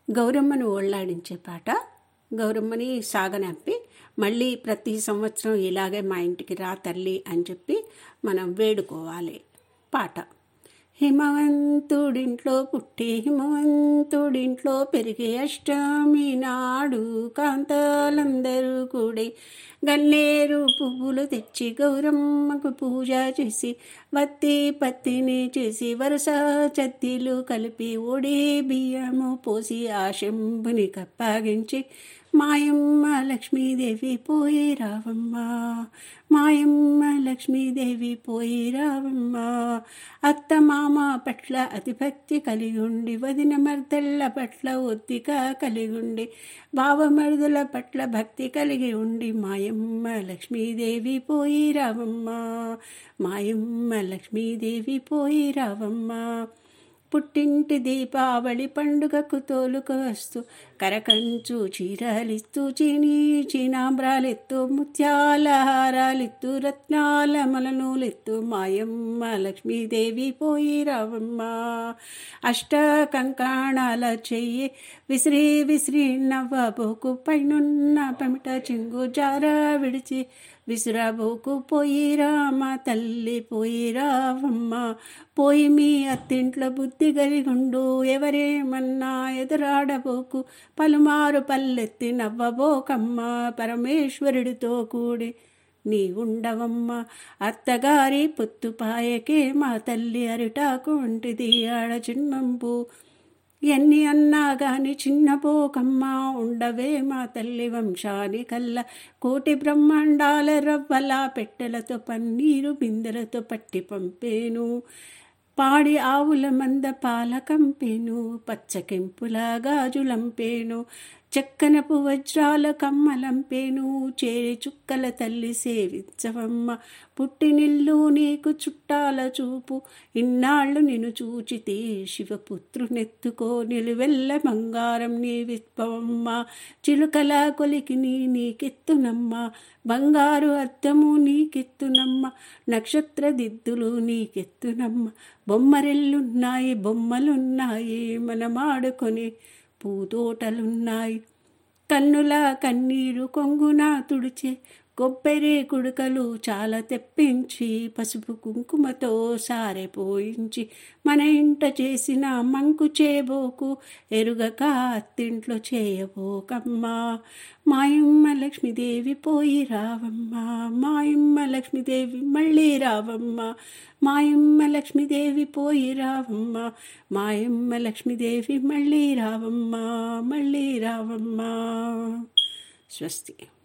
గౌరమ్మను ఓళ్ళాడించే పాట గౌరమ్మని సాగనంపి మళ్ళీ ప్రతి సంవత్సరం ఇలాగే మా ఇంటికి రా తల్లి అని చెప్పి మనం వేడుకోవాలి పాట హిమవంతుడింట్లో పుట్టి హిమవంతుడింట్లో పెరిగే అష్టమి నాడు కాంతాలందరూ కూడి గన్నేరు పువ్వులు తెచ్చి గౌరమ్మకు పూజ చేసి వత్తి పత్తిని చేసి వరుస చత్తిలు కలిపి ఒడి బియ్యము పోసి ఆ శంభుని కప్పాగించి మాయమ్మ లక్ష్మీదేవి పోయి రావమ్మ మాయమ్మ లక్ష్మీదేవి పోయి రావమ్మ అత్త మామ పట్ల అతిభక్తి కలిగి ఉండి వదిన మర్దళ్ళ పట్ల ఒత్తిక కలిగి ఉండి భావమరుదుల పట్ల భక్తి కలిగి ఉండి మాయమ్మ లక్ష్మీదేవి పోయి రావమ్మ మాయమ్మ లక్ష్మీదేవి పోయి రావమ్మ పుట్టింటి దీపావళి పండుగకు తోలుకు వస్తూ కరకంచు చీరలిస్తూ చీనీ చీనాంబ్రాలెత్తు ముత్యాల హారాలెత్తు రత్నాల మలనూలెత్తు మాయమ్మ లక్ష్మీదేవి పోయి రావమ్మ అష్ట కంకాణాల చెయ్యి విసిరి విసిరి నవ్వబోకు పైనున్న పమిట చింగు జార విడిచి విసిరాబోకు పోయిరా మా తల్లి పోయిరావమ్మ పోయి మీ అత్తింట్లో బుద్ధి గలిగుండు ఎవరేమన్నా ఎదురాడబోకు పలుమారు పల్లెత్తి నవ్వబోకమ్మ పరమేశ్వరుడితో కూడి నీ ఉండవమ్మ అత్తగారి పొత్తుపాయకే మా తల్లి అరిటాకు ఉంటిది ఆడ చిన్నంబు ఎన్ని అన్నా గాని చిన్నపోకమ్మ ఉండవే మా తల్లి వంశాని కల్ల కోటి బ్రహ్మాండాల రవ్వల పెట్టెలతో పన్నీరు బిందెలతో పట్టి పంపేను పాడి ఆవుల మంద పాల కంపేను పచ్చకెంపుల గాజులంపేను చక్కనపు వజ్రాల కమ్మలంపేను చేరి చుక్కల తల్లి సేవించవమ్మ పుట్టినిల్లు నీకు చుట్టాల చూపు ఇన్నాళ్ళు నిన్ను చూచితే శివపుత్రునెత్తుకో నిలువెల్ల బంగారం నీ విప్పవమ్మ చిలుకల కొలికి నీ నీకెత్తునమ్మ బంగారు అద్దము నీకెత్తునమ్మ నక్షత్ర దిద్దులు నీకెత్తునమ్మ బొమ్మరెల్లున్నాయి బొమ్మలున్నాయి మనమాడుకొని పూతోటలున్నాయి కన్నుల కన్నీరు కొంగున తుడిచే కొబ్బరి కుడుకలు చాలా తెప్పించి పసుపు కుంకుమతో సారెపోయించి మన ఇంట చేసిన మంకు చేయబోకు ఎరుగక అత్తింట్లో చేయబోకమ్మా మాయమ్మ లక్ష్మీదేవి పోయి రావమ్మ మాయమ్మ లక్ష్మీదేవి మళ్ళీ రావమ్మ మాయమ్మ లక్ష్మీదేవి పోయి రావమ్మ మాయమ్మ లక్ష్మీదేవి మళ్ళీ రావమ్మ మళ్ళీ రావమ్మ స్వస్తి